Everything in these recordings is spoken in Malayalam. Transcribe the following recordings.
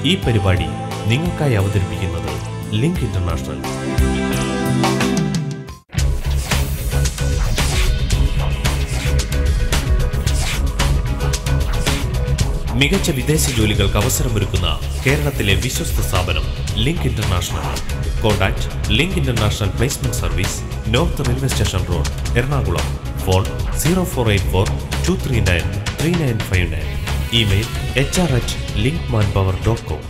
ഈ പരിപാടി നിങ്ങൾക്കായി അവതരിപ്പിക്കുന്നത് ലിങ്ക് ഇന്റർനാഷണൽ മികച്ച വിദേശ ജോലികൾക്ക് അവസരമൊരുക്കുന്ന കേരളത്തിലെ വിശ്വസ്ത സ്ഥാപനം Link International contact Link International placement service north railway station road Ernakulam phone zero four eight four two three nine three nine five nine email H R at link man power dot com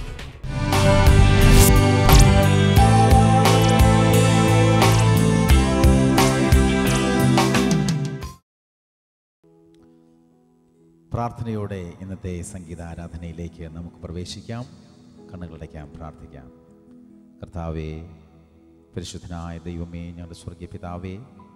പ്രാർത്ഥനയോടെ ഇന്നത്തെ സംഗീത ആരാധനയിലേക്ക് നമുക്ക് പ്രവേശിക്കാം കണ്ണുകളടയ്ക്കാം പ്രാർത്ഥിക്കാം കർത്താവേ പരിശുദ്ധനായ ദൈവമേ ഞങ്ങളുടെ സ്വർഗീയ പിതാവേ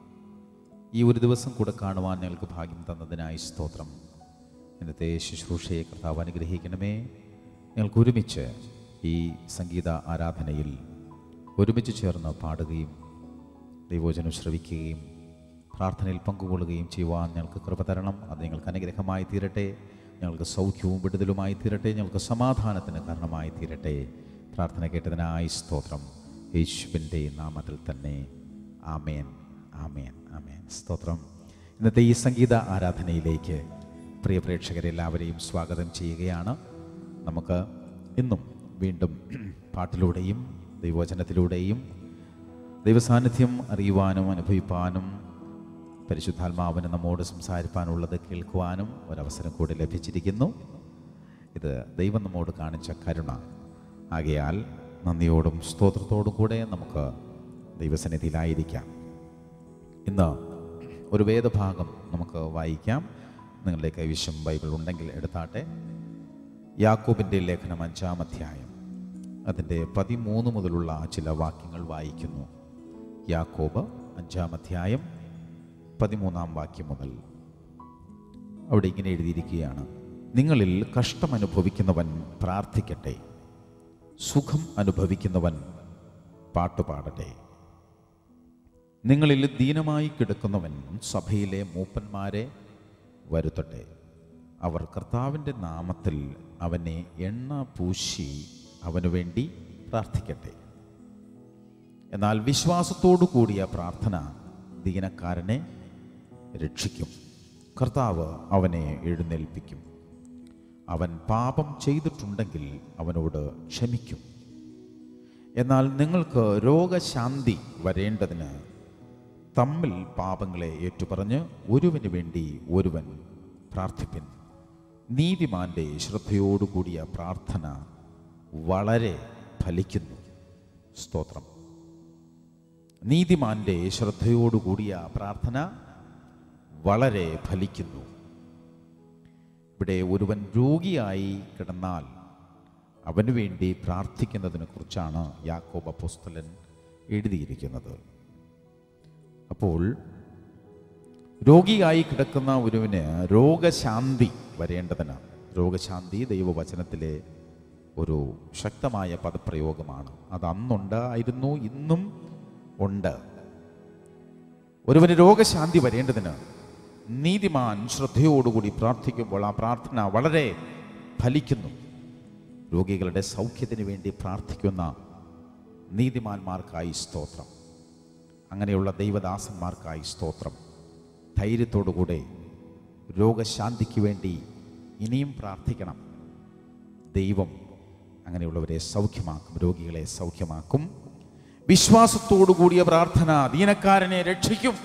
ഈ ഒരു ദിവസം കൂടെ കാണുവാൻ ഞങ്ങൾക്ക് ഭാഗ്യം തന്നതിനായി സ്തോത്രം ഇന്നത്തെ ശുശ്രൂഷയെ കർത്താവ് അനുഗ്രഹിക്കണമേ ഞങ്ങൾക്ക് ഒരുമിച്ച് ഈ സംഗീത ആരാധനയിൽ ഒരുമിച്ച് ചേർന്ന് പാടുകയും ദൈവോചനം ശ്രവിക്കുകയും പ്രാർത്ഥനയിൽ പങ്കുകൊള്ളുകയും ചെയ്യുവാൻ ഞങ്ങൾക്ക് കൃപ തരണം അത് ഞങ്ങൾക്ക് അനുഗ്രഹമായി തീരട്ടെ ഞങ്ങൾക്ക് സൗഖ്യവും വിടുതലുമായി തീരട്ടെ ഞങ്ങൾക്ക് സമാധാനത്തിന് കാരണമായി തീരട്ടെ പ്രാർത്ഥന കേട്ടതിനായി സ്തോത്രം യേശുവിൻ്റെ നാമത്തിൽ തന്നെ ആമേൻ ആമേൻ ആമേൻ സ്തോത്രം ഇന്നത്തെ ഈ സംഗീത ആരാധനയിലേക്ക് പ്രിയ പ്രേക്ഷകരെല്ലാവരെയും സ്വാഗതം ചെയ്യുകയാണ് നമുക്ക് ഇന്നും വീണ്ടും പാട്ടിലൂടെയും ദൈവവചനത്തിലൂടെയും ദൈവസാന്നിധ്യം അറിയുവാനും അനുഭവിപ്പാനും പരിശുദ്ധാത്മാവിന് നമ്മോട് സംസാരിപ്പാനുള്ളത് കേൾക്കുവാനും ഒരവസരം കൂടി ലഭിച്ചിരിക്കുന്നു ഇത് ദൈവം നമ്മോട് കാണിച്ച കരുണ ആകയാൽ നന്ദിയോടും സ്തോത്രത്തോടും കൂടെ നമുക്ക് ദൈവസന്നിധിയിലായിരിക്കാം ഇന്ന് ഒരു വേദഭാഗം നമുക്ക് വായിക്കാം നിങ്ങളുടെ കൈവശം ബൈബിൾ ഉണ്ടെങ്കിൽ എടുത്താട്ടെ യാക്കോബിൻ്റെ ലേഖനം അഞ്ചാം അധ്യായം അതിൻ്റെ പതിമൂന്ന് മുതലുള്ള ചില വാക്യങ്ങൾ വായിക്കുന്നു യാക്കോബ് അഞ്ചാം അധ്യായം പതിമൂന്നാം വാക്യം മുതൽ അവിടെ ഇങ്ങനെ എഴുതിയിരിക്കുകയാണ് നിങ്ങളിൽ കഷ്ടം അനുഭവിക്കുന്നവൻ പ്രാർത്ഥിക്കട്ടെ സുഖം അനുഭവിക്കുന്നവൻ പാട്ടുപാടട്ടെ നിങ്ങളിൽ ദീനമായി കിടക്കുന്നവൻ സഭയിലെ മൂപ്പന്മാരെ വരുത്തട്ടെ അവർ കർത്താവിൻ്റെ നാമത്തിൽ അവനെ എണ്ണ പൂശി അവനു വേണ്ടി പ്രാർത്ഥിക്കട്ടെ എന്നാൽ വിശ്വാസത്തോടു കൂടിയ പ്രാർത്ഥന ദീനക്കാരനെ രക്ഷിക്കും കർത്താവ് അവനെ എഴുന്നേൽപ്പിക്കും അവൻ പാപം ചെയ്തിട്ടുണ്ടെങ്കിൽ അവനോട് ക്ഷമിക്കും എന്നാൽ നിങ്ങൾക്ക് രോഗശാന്തി വരേണ്ടതിന് തമ്മിൽ പാപങ്ങളെ ഏറ്റുപറഞ്ഞ് ഒരുവന് വേണ്ടി ഒരുവൻ പ്രാർത്ഥിപ്പിൻ നീതിമാന്റെ ശ്രദ്ധയോടുകൂടിയ പ്രാർത്ഥന വളരെ ഫലിക്കുന്നു സ്തോത്രം നീതിമാന്റെ ശ്രദ്ധയോടുകൂടിയ പ്രാർത്ഥന വളരെ ഫലിക്കുന്നു ഇവിടെ ഒരുവൻ രോഗിയായി കിടന്നാൽ അവന് വേണ്ടി പ്രാർത്ഥിക്കുന്നതിനെ കുറിച്ചാണ് യാക്കോബ് അപ്പോസ്തലൻ എഴുതിയിരിക്കുന്നത് അപ്പോൾ രോഗിയായി കിടക്കുന്ന ഒരുവന് രോഗശാന്തി വരേണ്ടതിന് രോഗശാന്തി ദൈവവചനത്തിലെ ഒരു ശക്തമായ പദപ്രയോഗമാണ് അത് അന്നുണ്ടായിരുന്നു ഇന്നും ഉണ്ട് ഒരുവന് രോഗശാന്തി വരേണ്ടതിന് നീതിമാൻ ശ്രദ്ധയോടുകൂടി പ്രാർത്ഥിക്കുമ്പോൾ ആ പ്രാർത്ഥന വളരെ ഫലിക്കുന്നു രോഗികളുടെ സൗഖ്യത്തിന് വേണ്ടി പ്രാർത്ഥിക്കുന്ന നീതിമാന്മാർക്കായി സ്തോത്രം അങ്ങനെയുള്ള ദൈവദാസന്മാർക്കായി സ്തോത്രം ധൈര്യത്തോടുകൂടെ രോഗശാന്തിക്ക് വേണ്ടി ഇനിയും പ്രാർത്ഥിക്കണം ദൈവം അങ്ങനെയുള്ളവരെ സൗഖ്യമാക്കും രോഗികളെ സൗഖ്യമാക്കും വിശ്വാസത്തോടു കൂടിയ പ്രാർത്ഥന ദീനക്കാരനെ രക്ഷിക്കും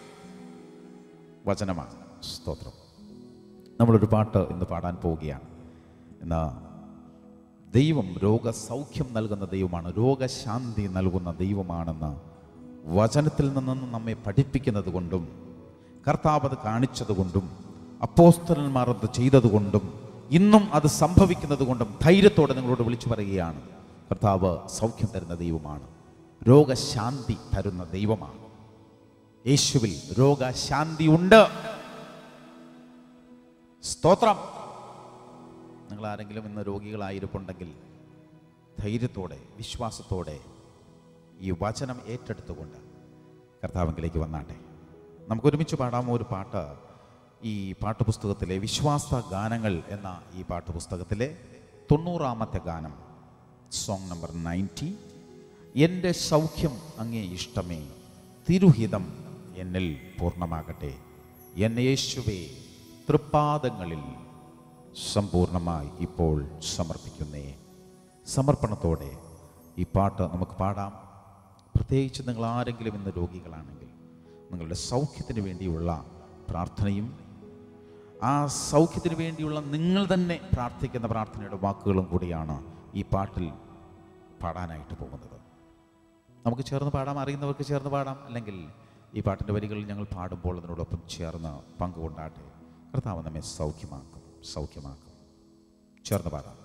വചനമാണ് സ്തോത്രം നമ്മളൊരു പാട്ട് ഇന്ന് പാടാൻ പോവുകയാണ് എന്നാ ദൈവം രോഗസൗഖ്യം നൽകുന്ന ദൈവമാണ് രോഗശാന്തി നൽകുന്ന ദൈവമാണെന്ന് വചനത്തിൽ നിന്ന് നമ്മെ പഠിപ്പിക്കുന്നത് കൊണ്ടും കർത്താവ് അത് കാണിച്ചത് കൊണ്ടും അപ്പോസ്തലന്മാർ അത് ചെയ്തതുകൊണ്ടും ഇന്നും അത് സംഭവിക്കുന്നത് കൊണ്ടും ധൈര്യത്തോടെ നിങ്ങളോട് വിളിച്ചു പറയുകയാണ് കർത്താവ് സൗഖ്യം തരുന്ന ദൈവമാണ് രോഗശാന്തി തരുന്ന ദൈവമാണ് യേശുവിൽ രോഗശാന്തി ഉണ്ട് സ്തോത്രം നിങ്ങൾ ആരെങ്കിലും ഇന്ന് രോഗികളായിരിപ്പുണ്ടെങ്കിൽ ധൈര്യത്തോടെ വിശ്വാസത്തോടെ ഈ വചനം ഏറ്റെടുത്തുകൊണ്ട് കർത്താവിലേക്ക് വന്നാട്ടെ നമുക്ക് ഒരുമിച്ച് പാടാമോ ഒരു പാട്ട് ഈ പാട്ടുപുസ്തകത്തിലെ വിശ്വാസ ഗാനങ്ങൾ എന്ന ഈ പാട്ടുപുസ്തകത്തിലെ തൊണ്ണൂറാമത്തെ ഗാനം സോങ് നമ്പർ നയൻറ്റി എൻ്റെ സൗഖ്യം അങ്ങേ ഇഷ്ടമേ തിരുഹിതം എന്നിൽ പൂർണ്ണമാകട്ടെ എന്നെ യേശുവേ തൃപ്പാദങ്ങളിൽ സമ്പൂർണമായി ഇപ്പോൾ സമർപ്പിക്കുന്നേ സമർപ്പണത്തോടെ ഈ പാട്ട് നമുക്ക് പാടാം പ്രത്യേകിച്ച് നിങ്ങൾ ആരെങ്കിലും ഇന്ന് രോഗികളാണെങ്കിൽ നിങ്ങളുടെ സൗഖ്യത്തിന് വേണ്ടിയുള്ള പ്രാർത്ഥനയും ആ സൗഖ്യത്തിന് വേണ്ടിയുള്ള നിങ്ങൾ തന്നെ പ്രാർത്ഥിക്കുന്ന പ്രാർത്ഥനയുടെ വാക്കുകളും കൂടിയാണ് ഈ പാട്ടിൽ പാടാനായിട്ട് പോകുന്നത് നമുക്ക് ചേർന്ന് പാടാം അറിയുന്നവർക്ക് ചേർന്ന് പാടാം അല്ലെങ്കിൽ ഈ പാട്ടിൻ്റെ വരികൾ ഞങ്ങൾ പാടുമ്പോൾ അതിനോടൊപ്പം ചേർന്ന് പങ്കുകൊണ്ടാട്ടെ കർത്താവ് നമ്മെ സൗഖ്യമാക്കും സൗഖ്യമാക്കും ചേർന്ന് പാടാം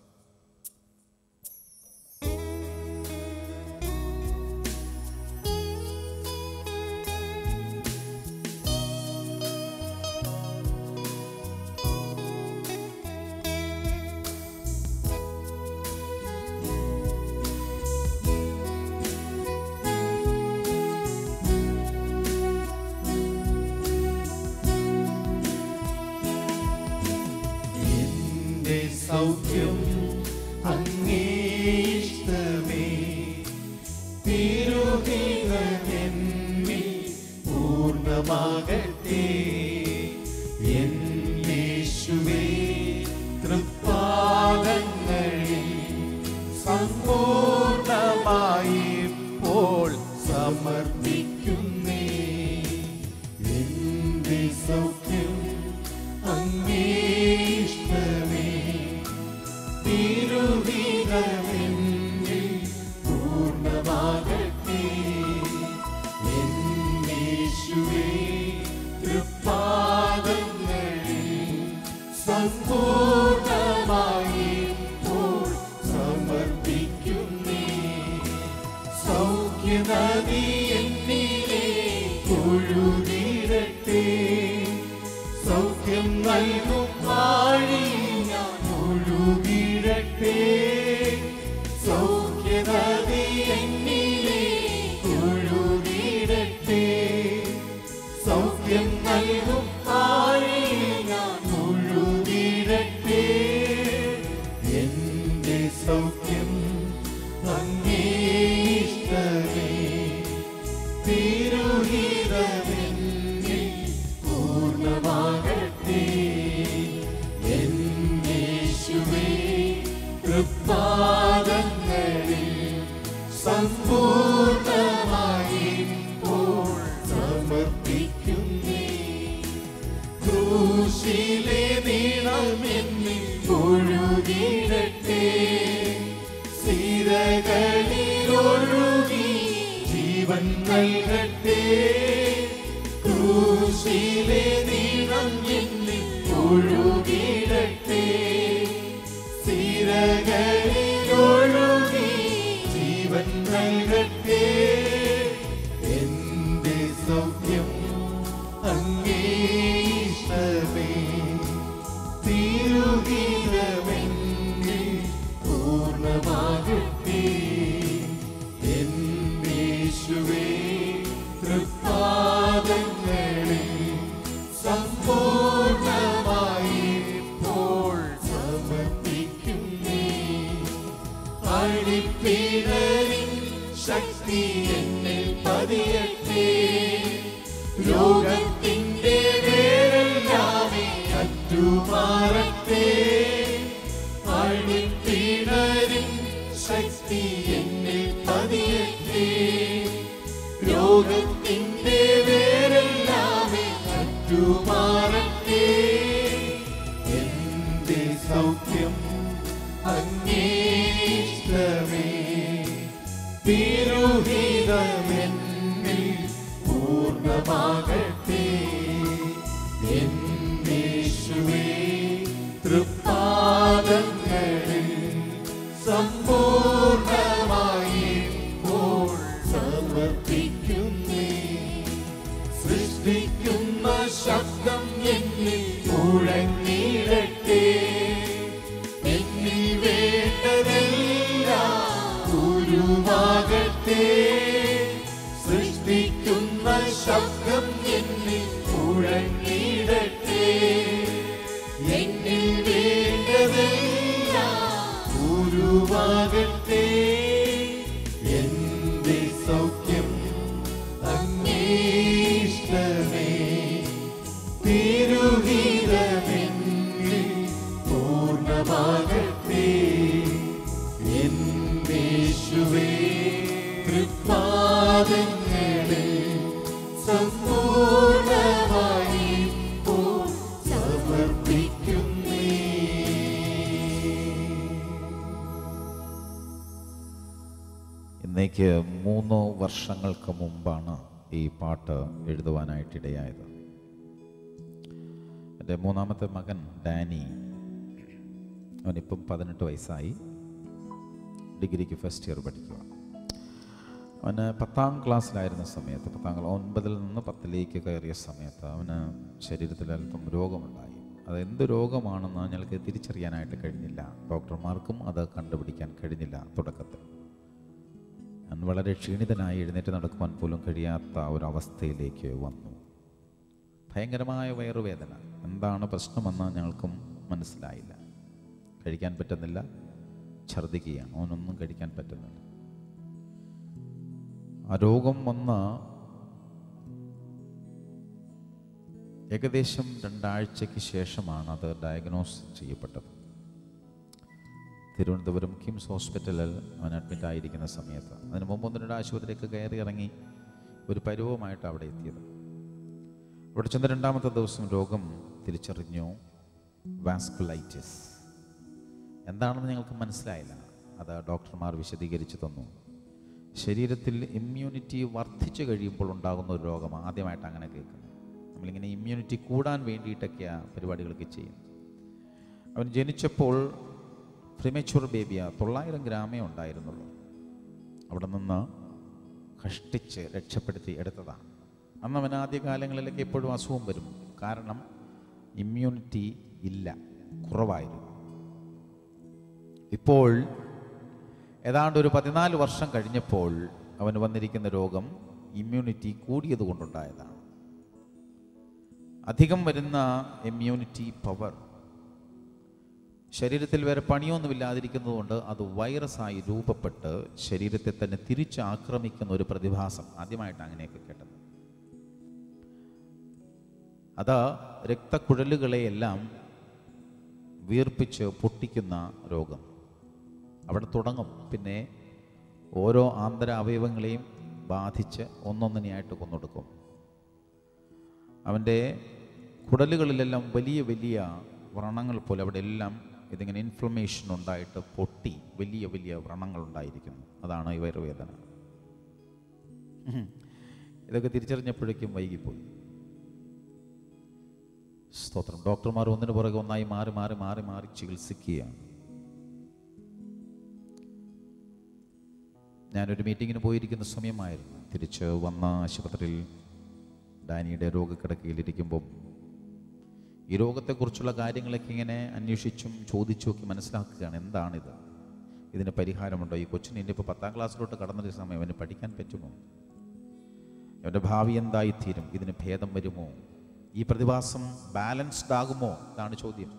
എന്റെ സൗഖ്യം അങ്ങേ ഇഷ്ടമേ തിരുഹിതമെന്നിൽ പൂർണ്ണമാകട്ടെ എൻ യേശുവേ തൃപ്പാദങ്ങളിൽ സമ്പൂർണമായി ഇപ്പോൾ സമർപ്പിക്കുന്നേ എന്റെ സൗഖ്യം അങ്ങേ ഇഷ്ടമേ തിരുവിതമെന്നിൽ പൂർണ്ണമാകട്ടെ എൻ യേശുവേ തൃപ്പാദങ്ങളിൽ സമ്പൂർണമായി ഇപ്പോൾ സമർപ്പിക്കുന്നേ സൗഖ്യനദി എന്നിലെ ഒഴുകിടട്ടെ സൗഖ്യം നൽകും വാഴി ഞാൻ ഒഴുകിടട്ടെ സൗഖ്യനദി എന്നിലെ ഒഴുകിടട്ടെ സൗഖ്യം നൽകും വാഴി ഞാൻ ഒഴുകിടട്ടെ എന്റെ സൗഖ്യം അങ്ങേ ഇഷ്ടമേ തിരുഹിതമെന്നിൽ പൂർണ്ണമാകട്ടെ എൻ യേശുവേ തൃപ്പാദങ്ങളിൽ സമ്പൂർണമായി ഇപ്പോൾ സമർപ്പിക്കുന്നേ ക്രൂശിലെ നീളമെന്നിൽ ഒഴുകിടട്ടെ സിരകളിൽ ഒഴുകി ജീവൻ നൽകട്ടെ ക്രൂശിലെ നീളം എന്നിൽ ഒഴുകിടട്ടെ സിരകളിൽ ഒഴുകി ജീവൻ നൽകട്ടെ എന്റെ സൗഖ്യം അങ്ങേ ഇഷ്ടമേ തിരുഗീതമെന്നിൽ പൂർണ്ണമാകട്ടെ എന്നേശുവേ തൃപ്പാദങ്ങളിൽ സമ്പൂർണമായി ഇപ്പോൾ സമർപ്പിക്കുന്നേ അഴിപ്പിടലിൻ ശക്തി എന്നിൽ പതിയട്ടെ രോഗത്തിന്റെ വേരെല്ലാമേ അറ്റുമാറട്ടെ അഴിപ്പിടലിൻ ശക്തി എന്നിൽ പതിയട്ടെ രോഗത്തിന്റെ വേരെല്ലാമേ അറ്റുമാറട്ടെ എന്റെ സൗഖ്യം അങ്ങേ ഇഷ്ടമേ തിരുഹിതമെന്നിൽ പൂർണ്ണമാകട്ടെ എന്നേശുവേ തൃപ്പാദങ്ങളിൽ സമ്പൂർണമായി ഇപ്പോൾ സമർപ്പിക്കുന്നേ സൃഷ്ടിക്കുന്ന ശബ്ദം എന്നിൽ മുഴങ്ങിടട്ടെ എന്നിൽ വേണ്ടതെല്ലാം ഗുരുവാകട്ടെ സൃഷ്ടിക്കുന്ന ശബ്ദം എന്നിൽ മുഴങ്ങിടട്ടെ എന്നിൽ വേണ്ടതെല്ലാം ഗുരുവാകട്ടെ പൂർണ്ണമാകട്ടെ എന്നേശുവേ തൃപ്പാദങ്ങളിൽ സമ്പൂർണമായി ഇപ്പോൾ സമർപ്പിക്കുന്നേ ഇന്നേക്ക് മൂന്ന് വർഷങ്ങൾക്ക് മുമ്പാണ് ഈ പാട്ട് എഴുതുവാനായിട്ടിടയായത് എൻ്റെ മൂന്നാമത്തെ മകൻ ഡാനി അവനിപ്പം പതിനെട്ട് വയസ്സായി ഡിഗ്രിക്ക് ഫസ്റ്റ് ഇയർ പഠിക്കുക അവന് പത്താം ക്ലാസ്സിലായിരുന്ന സമയത്ത് പത്താം ക്ലാസ് ഒൻപതിൽ നിന്ന് പത്തിലേക്ക് കയറിയ സമയത്ത് അവന് ശരീരത്തിൽ അല്പം രോഗമുണ്ടായി അത് എന്ത് രോഗമാണെന്ന് ഞങ്ങൾക്ക് തിരിച്ചറിയാനായിട്ട് കഴിഞ്ഞില്ല ഡോക്ടർമാർക്കും അത് കണ്ടുപിടിക്കാൻ കഴിഞ്ഞില്ല തുടക്കത്തിൽ ഞാൻ വളരെ ക്ഷീണിതനായി എഴുന്നേറ്റ് നടക്കുവാൻ പോലും കഴിയാത്ത ഒരവസ്ഥയിലേക്ക് വന്നു ഭയങ്കരമായ വയറുവേദന എന്താണ് പ്രശ്നമെന്ന് ഞങ്ങൾക്കും മനസ്സിലായില്ല കഴിക്കാൻ പറ്റുന്നില്ല ഛർദ്ദിക്കുകയാണ് അവനൊന്നും കഴിക്കാൻ പറ്റുന്നില്ല ആ രോഗം വന്ന് ഏകദേശം രണ്ടാഴ്ചയ്ക്ക് ശേഷമാണ് അത് ഡയഗ്നോസ് ചെയ്യപ്പെട്ടത് തിരുവനന്തപുരം കിംസ് ഹോസ്പിറ്റലിൽ അവൻ അഡ്മിറ്റ് ആയിരിക്കുന്ന സമയത്ത് അതിന് മുമ്പ് ഒന്ന് രണ്ട് ആശുപത്രിയൊക്കെ കയറി ഇറങ്ങി ഒരു പരുവമായിട്ട് അവിടെ എത്തിയത് അവിടെ ചെന്ന രണ്ടാമത്തെ ദിവസം രോഗം തിരിച്ചറിഞ്ഞു വാസ്കുലൈറ്റിസ് എന്താണെന്ന് ഞങ്ങൾക്ക് മനസ്സിലായില്ല അത് ഡോക്ടർമാർ വിശദീകരിച്ചു തന്നു ശരീരത്തിൽ ഇമ്മ്യൂണിറ്റി വർദ്ധിച്ചു കഴിയുമ്പോൾ ഉണ്ടാകുന്ന ഒരു രോഗം ആദ്യമായിട്ട് അങ്ങനെ കേൾക്കുന്നത് നമ്മളിങ്ങനെ ഇമ്മ്യൂണിറ്റി കൂടാൻ വേണ്ടിയിട്ടൊക്കെയാണ് പരിപാടികളൊക്കെ ചെയ്യുന്നത് അവൻ ജനിച്ചപ്പോൾ പ്രിമച്യൂർ ബേബിയ തൊള്ളായിരം ഗ്രാമേ ഉണ്ടായിരുന്നുള്ളൂ അവിടെ നിന്ന് കഷ്ടിച്ച് രക്ഷപ്പെടുത്തി എടുത്തതാണ് അന്ന് അവൻ ആദ്യ കാലങ്ങളിലൊക്കെ എപ്പോഴും അസുഖം വരും കാരണം ഇമ്മ്യൂണിറ്റി ഇല്ല കുറവായിരുന്നു ഇപ്പോൾ ഏതാണ്ട് ഒരു പതിനാല് വർഷം കഴിഞ്ഞപ്പോൾ അവന് വന്നിരിക്കുന്ന രോഗം ഇമ്മ്യൂണിറ്റി കൂടിയത് കൊണ്ടുണ്ടായതാണ് അധികം വരുന്ന ഇമ്മ്യൂണിറ്റി പവർ ശരീരത്തിൽ വേറെ പണിയൊന്നുമില്ലാതിരിക്കുന്നതുകൊണ്ട് അത് വൈറസായി രൂപപ്പെട്ട് ശരീരത്തെ തന്നെ തിരിച്ച് ആക്രമിക്കുന്ന ഒരു പ്രതിഭാസം ആദ്യമായിട്ട് അങ്ങനെയൊക്കെ കേട്ടത് അത് രക്തക്കുഴലുകളെയെല്ലാം വീർപ്പിച്ച് പൊട്ടിക്കുന്ന രോഗം അവിടെ തുടങ്ങും പിന്നെ ഓരോ ആന്തര അവയവങ്ങളെയും ബാധിച്ച് ഒന്നൊന്നിനെയായിട്ട് കൊന്നൊടുക്കും അവൻ്റെ കുടലുകളിലെല്ലാം വലിയ വലിയ വ്രണങ്ങൾ പോലെ അവിടെ എല്ലാം ഇതിങ്ങനെ ഇൻഫ്ലമേഷൻ ഉണ്ടായിട്ട് പൊട്ടി വലിയ വലിയ വ്രണങ്ങൾ ഉണ്ടായിരിക്കുന്നു അതാണ് ഈ വയറുവേദന ഉം. ഇതൊക്കെ തിരിച്ചറിഞ്ഞപ്പോഴേക്കും വൈകിപ്പോയി സ്തോത്രം ഡോക്ടർമാർ ഒന്നിനു പുറകെ ഒന്നായി മാറി മാറി മാറി മാറി ചികിത്സിക്കുകയാണ് ഞാനൊരു മീറ്റിങ്ങിന് പോയിരിക്കുന്ന സമയമായിരുന്നു തിരിച്ച് വന്ന ആശുപത്രിയിൽ ഡാനിയുടെ രോഗക്കിടക്കയിലിരിക്കുമ്പോൾ ഈ രോഗത്തെക്കുറിച്ചുള്ള കാര്യങ്ങളൊക്കെ ഇങ്ങനെ അന്വേഷിച്ചും ചോദിച്ചും ഒക്കെ മനസ്സിലാക്കുകയാണ് എന്താണിത് ഇതിന് പരിഹാരമുണ്ടോ ഈ കൊച്ചിന് ഇനിയിപ്പോൾ പത്താം ക്ലാസ്സിലോട്ട് കടന്നൊരു സമയം അവന് പഠിക്കാൻ പറ്റുമോ അവൻ്റെ ഭാവി എന്തായിത്തീരും ഇതിന് ഭേദം വരുമോ ഈ പ്രതിഭാസം ബാലൻസ്ഡ് ആകുമോ ഇതാണ് ചോദ്യം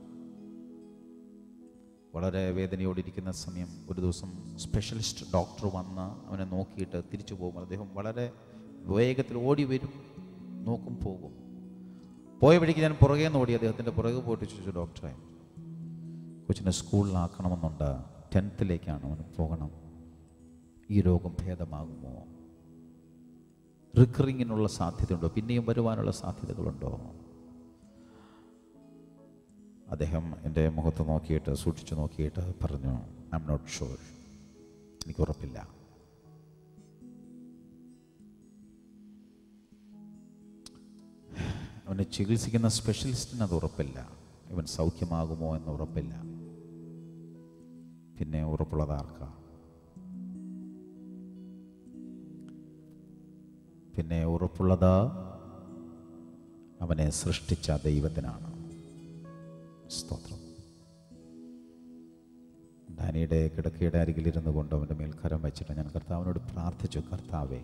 വളരെ വേദനയോടിരിക്കുന്ന സമയം ഒരു ദിവസം സ്പെഷ്യലിസ്റ്റ് ഡോക്ടർ വന്ന് അവനെ നോക്കിയിട്ട് തിരിച്ചു പോകും അദ്ദേഹം വളരെ വേഗത്തിൽ ഓടി വരും നോക്കും പോകും പോയ വഴിക്ക് ഞാൻ പുറകെ നിന്ന് ഓടി അദ്ദേഹത്തിൻ്റെ പുറകെ പോയിട്ട് ചോദിച്ചു ഡോക്ടറെ കൊച്ചിനെ സ്കൂളിലാക്കണമെന്നുണ്ട് ടെൻത്തിലേക്കാണ് അവന് പോകണം ഈ രോഗം ഭേദമാകുമോ റിക്കറിങ്ങിനുള്ള സാധ്യതയുണ്ടോ പിന്നെയും വരുവാനുള്ള സാധ്യതകളുണ്ടോ അദ്ദേഹം എൻ്റെ മുഖത്ത് നോക്കിയിട്ട് സൂക്ഷിച്ചു നോക്കിയിട്ട് പറഞ്ഞു ഐ എം നോട്ട് ഷുവർ എനിക്ക് ഉറപ്പില്ല അവനെ ചികിത്സിക്കുന്ന സ്പെഷ്യലിസ്റ്റിന് അത് ഉറപ്പില്ല ഇവൻ സൗഖ്യമാകുമോ എന്ന് ഉറപ്പില്ല പിന്നെ ഉറപ്പുള്ളത് ആർക്കാ പിന്നെ ഉറപ്പുള്ളത് അവനെ സൃഷ്ടിച്ച ദൈവത്തിനാണ് സ്തോത്രം ഡാനിയുടെ കിടക്കയുടെ അരികിലിരുന്നു കൊണ്ട് അവൻ്റെ മേൽ കരം വെച്ചിട്ട് ഞാൻ കർത്താവിനോട് പ്രാർത്ഥിച്ചു കർത്താവേ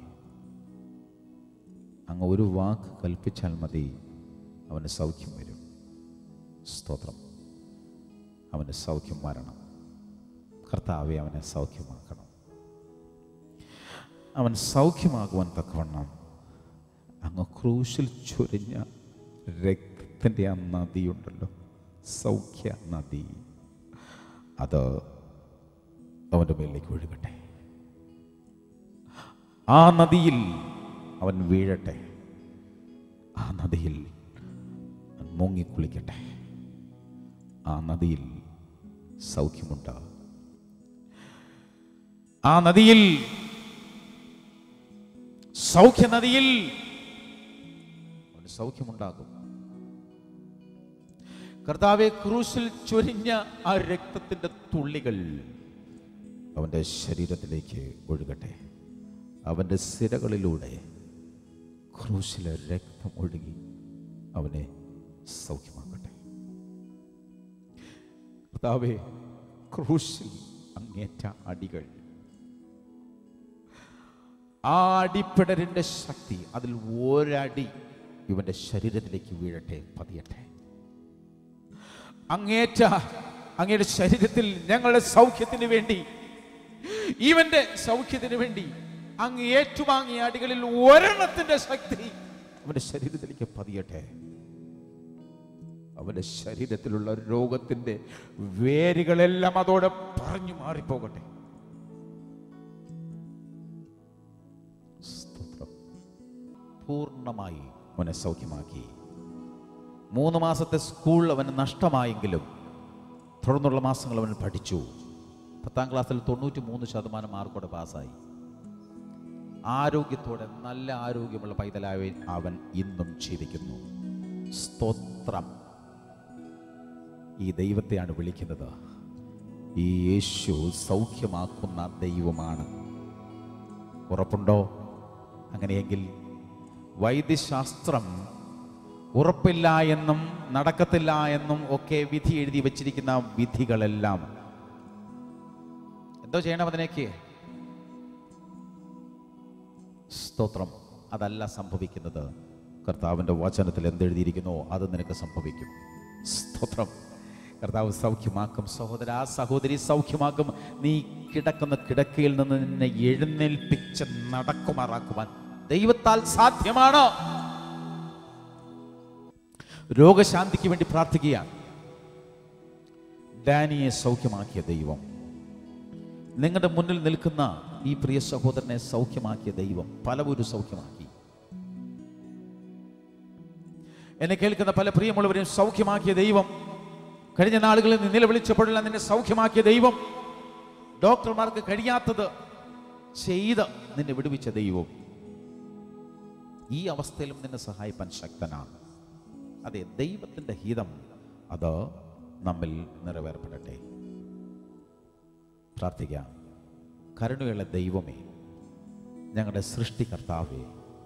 അങ്ങ് ഒരു വാക്ക് കൽപ്പിച്ചാൽ മതി അവന് സൗഖ്യം വരും സ്തോത്രം അവന് സൗഖ്യം വരണം കർത്താവെ അവനെ സൗഖ്യമാക്കണം അവൻ സൗഖ്യമാകുവാൻ തക്കവണ്ണം അങ്ങ് ക്രൂശിൽ ചൊരിഞ്ഞ രക്തത്തിൻ്റെ ആ നദിയുണ്ടല്ലോ സൗഖ്യ നദി അത് അവൻ്റെ മേലിലേക്ക് ഒഴുകട്ടെ ആ നദിയിൽ അവൻ വീഴട്ടെ ആ നദിയിൽ അവൻ മുങ്ങിക്കുളിക്കട്ടെ ആ നദിയിൽ സൗഖ്യമുണ്ട് ആ നദിയിൽ സൗഖ്യ നദിയിൽ അവന് സൗഖ്യമുണ്ടാകും കർത്താവെ ക്രൂശിൽ ചൊരിഞ്ഞ ആ രക്തത്തിന്റെ തുള്ളികൾ അവന്റെ ശരീരത്തിലേക്ക് ഒഴുകട്ടെ അവന്റെ സിരകളിലൂടെ ക്രൂശിലെ രക്തം ഒഴുകി അവനെ സൗഖ്യമാക്കട്ടെ കർത്താവെ ക്രൂശിൽ അങ്ങേറ്റ അടികൾ ആ അടിപ്പിടരിന്റെ ശക്തി അതിൽ ഒരടി ഇവന്റെ ശരീരത്തിലേക്ക് വീഴട്ടെ പതിയട്ടെ അങ്ങേറ്റ അങ്ങയുടെ ശരീരത്തിൽ ഞങ്ങളുടെ സൗഖ്യത്തിന് വേണ്ടി ഇവന്റെ സൗഖ്യത്തിന് വേണ്ടി അങ്ങ് ഏറ്റുവാങ്ങിയ അടികളിൽ ഒരെണ്ണത്തിന്റെ ശക്തി അവന്റെ ശരീരത്തിലേക്ക് പതിയട്ടെ അവന്റെ ശരീരത്തിലുള്ള രോഗത്തിന്റെ വേരുകളെല്ലാം അതോടെ പറഞ്ഞു മാറിപ്പോകട്ടെ സ്തോത്രം പൂർണ്ണമായി അവനെ സൗഖ്യമാക്കി മൂന്ന് മാസത്തെ സ്കൂൾ അവന് നഷ്ടമായെങ്കിലും തുടർന്നുള്ള മാസങ്ങൾ അവൻ പഠിച്ചു പത്താം ക്ലാസ്സിൽ തൊണ്ണൂറ്റി മൂന്ന് ശതമാനം മാർക്കോടെ പാസ്സായി ആരോഗ്യത്തോടെ നല്ല ആരോഗ്യമുള്ള പൈതലായ അവൻ ഇന്നും ജീവിക്കുന്നു സ്തോത്രം ഈ ദൈവത്തെയാണ് വിളിക്കുന്നത് ഈ യേശു സൗഖ്യമാക്കുന്ന ദൈവമാണ് ഉറപ്പുണ്ടോ അങ്ങനെയെങ്കിൽ വൈദ്യശാസ്ത്രം ഉറപ്പില്ല എന്നും നടക്കത്തില്ല എന്നും ഒക്കെ വിധി എഴുതി വച്ചിരിക്കുന്ന വിധികളെല്ലാം എന്തോ ചെയ്യണം അതിനേക്ക് സ്തോത്രം അതല്ല സംഭവിക്കുന്നത് കർത്താവിൻ്റെ വചനത്തിൽ എന്തെഴുതിയിരിക്കുന്നോ അത് നിനക്ക് സംഭവിക്കും സ്തോത്രം കർത്താവ് സൗഖ്യമാക്കും സഹോദര സഹോദരി സൗഖ്യമാക്കും നീ കിടക്കുന്ന കിടക്കയിൽ നിന്ന് നിന്നെ എഴുന്നേൽപ്പിച്ച് നടക്കുമാറാക്കുവാൻ ദൈവത്താൽ സാധ്യമാണ് രോഗശാന്തിക്ക് വേണ്ടി പ്രാർത്ഥിക്കുകയാണ് ഡാനിയെ സൗഖ്യമാക്കിയ ദൈവം നിങ്ങളുടെ മുന്നിൽ നിൽക്കുന്ന ഈ പ്രിയ സഹോദരനെ സൗഖ്യമാക്കിയ ദൈവം പലവരും സൗഖ്യമാക്കി എന്നെ കേൾക്കുന്ന പല പ്രിയമുള്ളവരെയും സൗഖ്യമാക്കിയ ദൈവം കഴിഞ്ഞ നാളുകളിൽ നീ നിലവിളിച്ചപ്പോഴെല്ലാം നിന്നെ സൗഖ്യമാക്കിയ ദൈവം ഡോക്ടർമാർക്ക് കഴിയാത്തത് ചെയ്ത് നിന്നെ വിടുവിച്ച ദൈവം ഈ അവസ്ഥയിലും നിന്നെ സഹായിപ്പാൻ ശക്തനാണ് അതെ ദൈവത്തിൻ്റെ ഹിതം അത് നമ്മിൽ നിറവേറപ്പെടട്ടെ പ്രാർത്ഥിക്കാം കരുണയുള്ള ദൈവമേ ഞങ്ങളുടെ സൃഷ്ടികർത്താവേ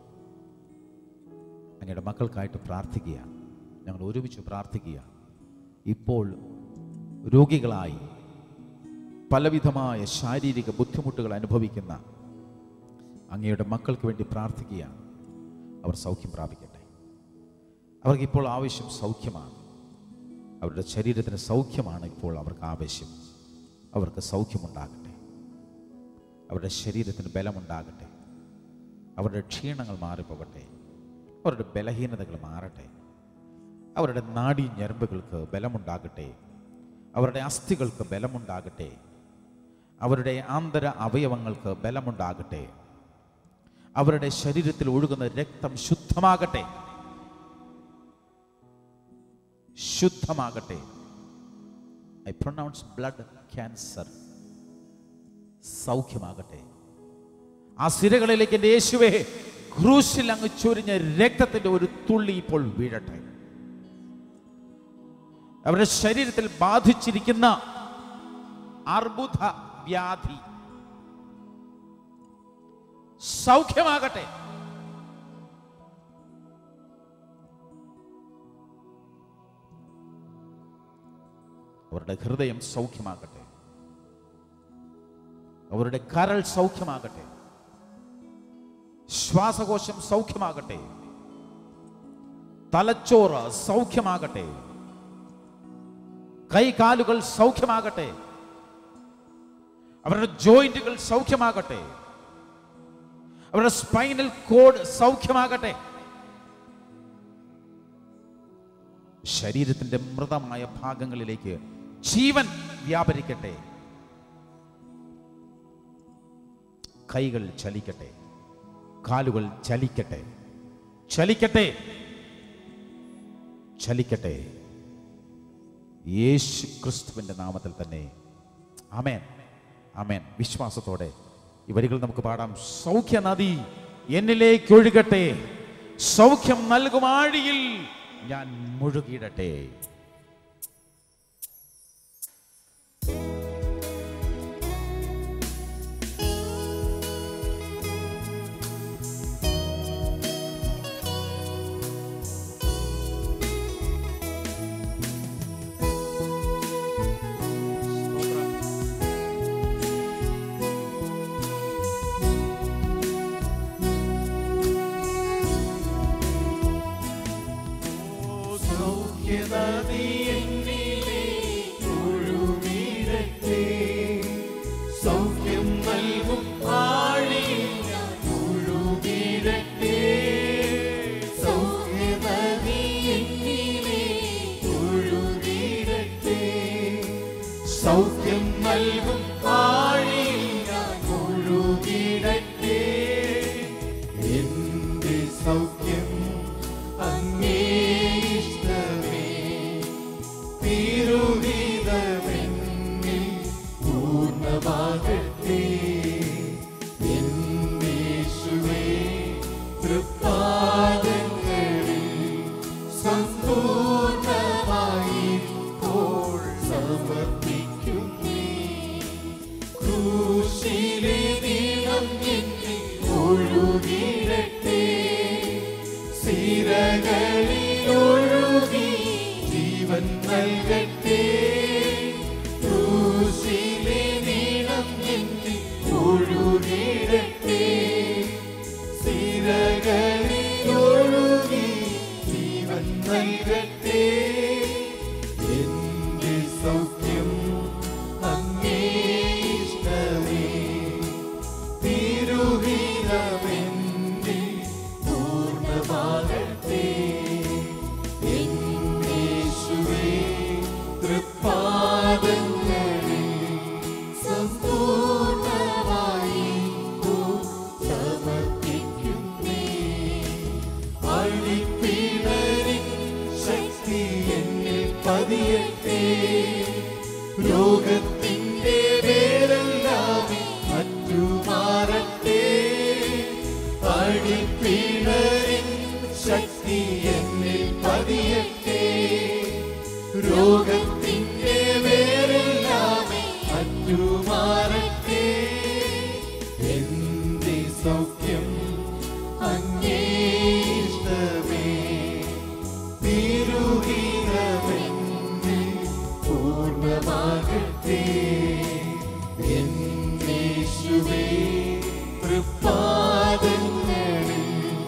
അങ്ങയുടെ മക്കൾക്കായിട്ട് പ്രാർത്ഥിക്കുക ഞങ്ങൾ ഒരുമിച്ച് പ്രാർത്ഥിക്കുക ഇപ്പോൾ രോഗികളായി പലവിധമായ ശാരീരിക ബുദ്ധിമുട്ടുകൾ അനുഭവിക്കുന്ന അങ്ങയുടെ മക്കൾക്ക് വേണ്ടി പ്രാർത്ഥിക്കുക അവർ സൗഖ്യം പ്രാപിക്കട്ടെ അവർക്കിപ്പോൾ ആവശ്യം സൗഖ്യമാണ് അവരുടെ ശരീരത്തിന് സൗഖ്യമാണ് ഇപ്പോൾ അവർക്ക് ആവശ്യം അവർക്ക് സൗഖ്യമുണ്ടാകട്ടെ അവരുടെ ശരീരത്തിന് ബലമുണ്ടാകട്ടെ അവരുടെ ക്ഷീണങ്ങൾ മാറിപ്പോകട്ടെ അവരുടെ ബലഹീനതകൾ മാറട്ടെ അവരുടെ നാഡീ ഞരമ്പുകൾക്ക് ബലമുണ്ടാകട്ടെ അവരുടെ അസ്ഥികൾക്ക് ബലമുണ്ടാകട്ടെ അവരുടെ ആന്തര അവയവങ്ങൾക്ക് ബലമുണ്ടാകട്ടെ അവരുടെ ശരീരത്തിൽ ഒഴുകുന്ന രക്തം ശുദ്ധമാകട്ടെ ശുദ്ധമാകട്ടെ ഐ പ്രൊനൗൺസ് ബ്ലഡ് ക്യാൻസർ സൗഖ്യമാകട്ടെ ആ സിരകളിലേക്ക് എൻ്റെ യേശുവേ ക്രൂശിൽ അങ്ങ് ചൊരിഞ്ഞ രക്തത്തിന്റെ ഒരു തുള്ളി ഇപ്പോൾ വീഴട്ടെ അവരുടെ ശരീരത്തിൽ ബാധിച്ചിരിക്കുന്ന അർബുദ വ്യാധി സൗഖ്യമാകട്ടെ അവരുടെ ഹൃദയം സൗഖ്യമാകട്ടെ അവരുടെ കരൾ സൗഖ്യമാകട്ടെ ശ്വാസകോശം സൗഖ്യമാകട്ടെ തലച്ചോറ് സൗഖ്യമാകട്ടെ കൈകാലുകൾ സൗഖ്യമാകട്ടെ അവരുടെ ജോയിന്റുകൾ സൗഖ്യമാകട്ടെ അവരുടെ സ്പൈനൽ കോഡ് സൗഖ്യമാകട്ടെ ശരീരത്തിന്റെ മൃതമായ ഭാഗങ്ങളിലേക്ക് ജീവൻ വ്യാപരിക്കട്ടെ കൈകൾ ചലിക്കട്ടെ കാലുകൾ ചലിക്കട്ടെ ചലിക്കട്ടെ ചലിക്കട്ടെ യേശു ക്രിസ്തുവിൻ്റെ നാമത്തിൽ തന്നെ അമേൻ അമേൻ വിശ്വാസത്തോടെ ഈ വരികൾ നമുക്ക് പാടാം സൗഖ്യ നദി എന്നിലേക്ക് ഒഴുകട്ടെ സൗഖ്യം നൽകും ആഴിയിൽ ഞാൻ മുഴുകിയിടട്ടെ സൗഖ്യനദി എന്നിലേക്ക് ഒഴുകിയിടട്ടെ. സൗഖ്യം നൽകും ആഴിയിൽ ഞാൻ ഒഴുകിയിടട്ടെ. സൗഖ്യനദി എന്നിലേക്ക് ഒഴുകിയിടട്ടെ. സൗഖ്യം നൽകും ആഴിയിൽ ഞാൻ ഒഴുകിയിടട്ടെ എന്റെ സൗഖ്യം അങ്ങേ ഇഷ്ടമേ തിരുവിതമെന്നിൽ പൂർണ്ണമാകട്ടെ എന്നേശുവേ തൃപ്പാദങ്ങളിൽ സമ്പൂർണമായി ഇപ്പോൾ സമർപ്പിക്കുന്നേ ക്രൂശിലെ നീളം എന്നിൽ ഒഴുകിയിടട്ടെ സിരകളിൽ ഒഴുകി ജീവൻ നൽകട്ടെ ക്രൂശിലെ നീളം എന്നിൽ ഒഴുകിയിടട്ടെ സിരകളിൽ ഒഴുകി ജീവൻ നൽകട്ടെ എന്റെ സൗഖ്യം അങ്ങേ ഇഷ്ടമേ തിരുവിതമെന്റെ പൂർണ്ണമാകട്ടെ എന്നേശുവേ തൃപ്പാദങ്ങളിൽ സമ്പൂർണമായി ഇപ്പോൾ സമർപ്പിക്കുന്നേ അഴിപ്പിടരിൻ ശക്തി എന്നിൽ പതിയട്ടെ രോഗത്തിന്റെ വേരെല്ലാമേ മറ്റുമാറട്ടെ അഴിപ്പിടരിൻ ശക്തി എന്നിൽ പതിയട്ടെ രോഗത്തിന്റെ വേരെല്ലാമേ മറ്റുമാറട്ടെ എന്റെ സൗഖ്യം അങ്ങേ ഇഷ്ടമേ തിരുഹിതമെന്നിൽ പൂർണ്ണമാകട്ടെ എന്നേശുവേ തൃപ്പാദങ്ങളിൽ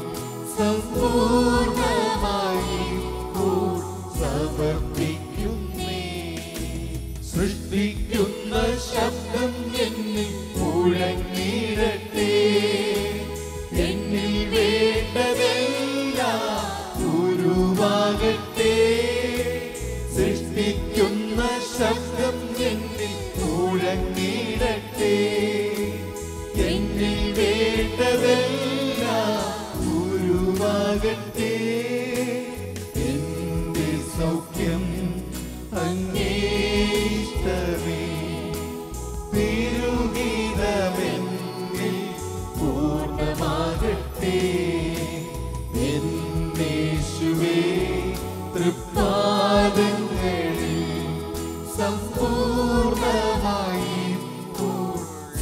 സമ്പൂർണമായി ഇപ്പോൾ സമർപ്പിക്കുന്നേ സൃഷ്ടിക്കുന്ന ശബ്ദം എന്നിൽ മുഴങ്ങിടട്ടെ എന്നിൽ വേണ്ടതെല്ലാം ഉരുവാകട്ടെ സൃഷ്ടിക്കുന്ന ശബ്ദം എന്നിൽ മുഴങ്ങിടട്ടെ എന്നിൽ വേണ്ടതെല്ലാം ഉരുവാകട്ടെ എന്റെ സൗഖ്യം അങ്ങേ ഇഷ്ടമേ തിരുഗീതമെന്നിൽ പൂർണ്ണമാകട്ടെ എന്നേശുവേ തൃപ്പാദങ്ങളിൽ സമ്പൂർണമായി ഇപ്പോൾ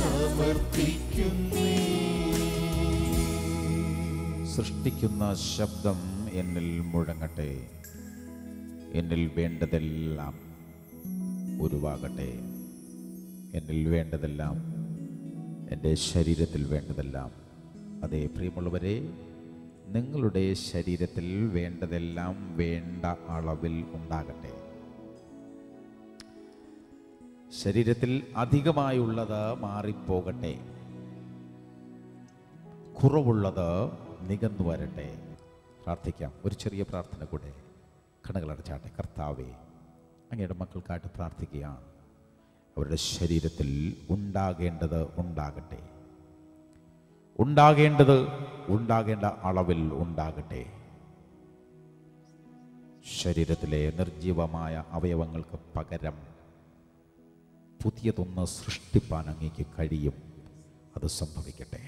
സമർപ്പിക്കുന്നേ സൃഷ്ടിക്കുന്ന ശബ്ദം എന്നിൽ മുഴങ്ങട്ടെ എന്നിൽ വേണ്ടതെല്ലാം ഉരുവാകട്ടെ എന്നിൽ വേണ്ടതെല്ലാം എൻ്റെ ശരീരത്തിൽ വേണ്ടതെല്ലാം അതേ പ്രിയമുള്ളവരെ നിങ്ങളുടെ ശരീരത്തിൽ വേണ്ടതെല്ലാം വേണ്ട അളവിൽ ഉണ്ടാകട്ടെ ശരീരത്തിൽ അധികമായുള്ളത് മാറിപ്പോകട്ടെ കുറവുള്ളത് നികന്നു വരട്ടെ പ്രാർത്ഥിക്കാം ഒരു ചെറിയ പ്രാർത്ഥന കൂടെ കണ്ണുകളടച്ചാട്ടെ കർത്താവേ അങ്ങയുടെ മക്കൾക്കായിട്ട് പ്രാർത്ഥിക്കുകയാണ് അവരുടെ ശരീരത്തിൽ ഉണ്ടാകേണ്ടത് ഉണ്ടാകട്ടെ ഉണ്ടാകേണ്ടത് ഉണ്ടാകേണ്ട അളവിൽ ഉണ്ടാകട്ടെ ശരീരത്തിലെ നിർജീവമായ അവയവങ്ങൾക്ക് പകരം പുതിയതൊന്ന് സൃഷ്ടിപ്പാൻ അങ്ങേക്ക് കഴിയും അത് സംഭവിക്കട്ടെ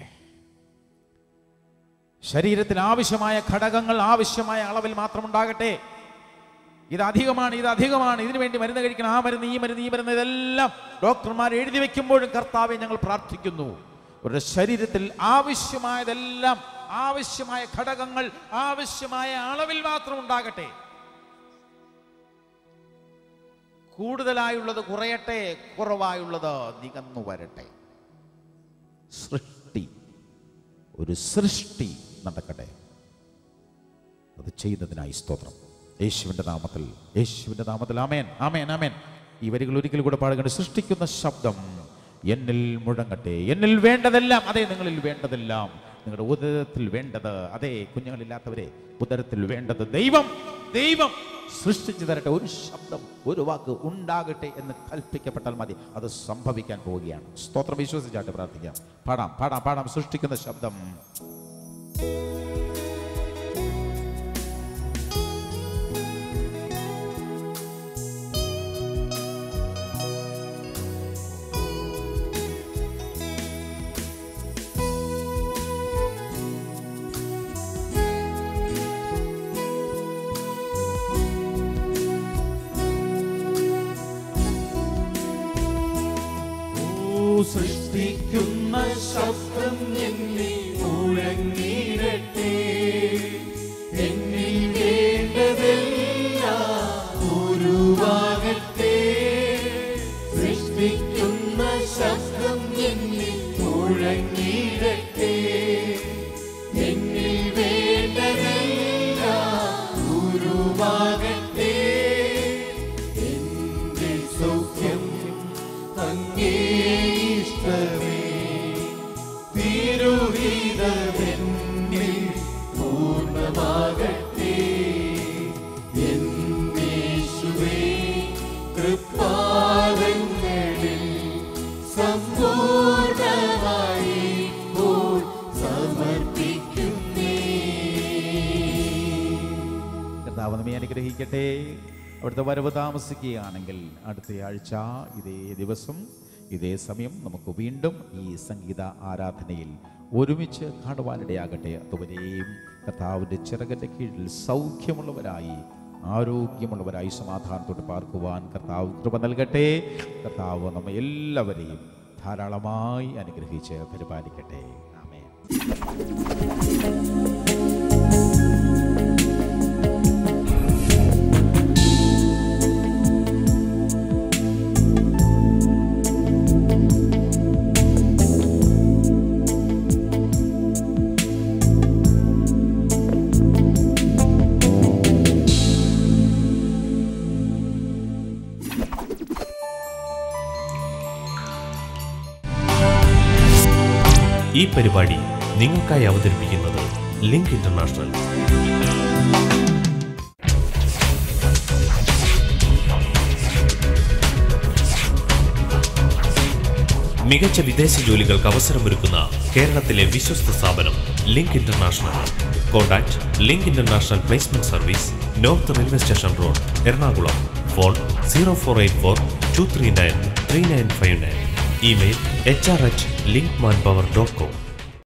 ശരീരത്തിൽ ആവശ്യമായ ഘടകങ്ങൾ ആവശ്യമായ അളവിൽ മാത്രം ഉണ്ടാകട്ടെ ഇത് അധികമാണ് ഇത് അധികമാണ് ഇതിനു വേണ്ടി മരുന്ന് കഴിക്കണം ആ മരുന്ന് ഈ മരുന്ന് ഈ മരുന്ന് ഇതെല്ലാം ഡോക്ടർമാർ എഴുതി വെക്കുമ്പോഴും കർത്താവെ ഞങ്ങൾ പ്രാർത്ഥിക്കുന്നു ഒരു ശരീരത്തിൽ ആവശ്യമായതെല്ലാം ആവശ്യമായ ഘടകങ്ങൾ ആവശ്യമായ അളവിൽ മാത്രം ഉണ്ടാകട്ടെ കൂടുതലായുള്ളത് കുറയട്ടെ കുറവായുള്ളത് നികന്നു വരട്ടെ സൃഷ്ടി ഒരു സൃഷ്ടി നടക്കട്ടെ അത് ചെയ്യുന്നതിനായി സ്തോത്രം യേശുവിൻ്റെ നാമത്തിൽ യേശുവിൻ്റെ നാമത്തിൽ ആമേൻ ആമേൻ ആമേൻ ഈ വരികൾ ഒരിക്കൽ കൂടെ പാടുകണ്ട് സൃഷ്ടിക്കുന്ന ശബ്ദം എന്നിൽ മുഴങ്ങട്ടെ എന്നിൽ വേണ്ടതെല്ലാം അതെ നിങ്ങളിൽ വേണ്ടതെല്ലാം നിങ്ങളുടെ ഉദരത്തിൽ വേണ്ടത് അതെ കുഞ്ഞുങ്ങളില്ലാത്തവരെ ഉദരത്തിൽ വേണ്ടത് ദൈവം ദൈവം സൃഷ്ടിച്ചു തരട്ടെ ഒരു ശബ്ദം ഒരു വാക്ക് ഉണ്ടാകട്ടെ എന്ന് കൽപ്പിക്കപ്പെട്ടാൽ മതി അത് സംഭവിക്കാൻ പോവുകയാണ് സ്തോത്രം വിശ്വസിച്ചാട്ട് പ്രാർത്ഥിക്കാം പാടാം പാടാം പാടാം സൃഷ്ടിക്കുന്ന ശബ്ദം സൃഷ്ടിക്കുന്ന ശബ്ദം എന്നിൽ മുഴങ്ങിടട്ടെ എന്നിൽ വേണ്ടതെല്ലാം ഉരുവാകട്ടെ സൃഷ്ടിക്കുന്ന ശബ്ദം എന്നിൽ മുഴങ്ങിടട്ടെ എന്നിൽ വേണ്ടതെല്ലാം ഉരുവാകട്ടെ എന്റെ സൗഖ്യം അങ്ങേ ഇഷ്ടമേ തിരുവിതമെന്നിൽ പൂർണ്ണമാകട്ടെ എന്നേശുവേ കൃപാദങ്ങളിൽ സമ്പൂർണമായി ഇപ്പോൾ സമർപ്പിക്കുന്നേ കർത്താവ് നമ്മെ അനുഗ്രഹിക്കട്ടെ അവിടുത്തെ വരവ് താമസിക്കുകയാണെങ്കിൽ അടുത്ത ആഴ്ച ഇതേ ദിവസം ഇതേ സമയം നമുക്ക് വീണ്ടും ഈ സംഗീത ആരാധനയിൽ ഒരുമിച്ച് കാണുവാനിടയാകട്ടെ അതുവരെയും കർത്താവിൻ്റെ ചിറകൻ്റെ കീഴിൽ സൗഖ്യമുള്ളവരായി ആരോഗ്യമുള്ളവരായി സമാധാനത്തോട് പാർക്കുവാൻ കർത്താവ് കൃപ നൽകട്ടെ കർത്താവ് നമ്മെ എല്ലാവരെയും ധാരാളമായി അനുഗ്രഹിച്ച് പരിപാലിക്കട്ടെ ആമേൻ ഈ പരിപാടി നിങ്ങൾക്കായി അവതരിപ്പിക്കുന്നത് ലിങ്ക് ഇന്റർനാഷണൽ മികച്ച വിദേശ ജോലികൾക്ക് അവസരമൊരുക്കുന്ന കേരളത്തിലെ വിശ്വസ്ത സ്ഥാപനം Link International contact Link International placement service north railway station road Ernakulam phone zero four eight four two three nine three nine five nine email H R H link man power dot com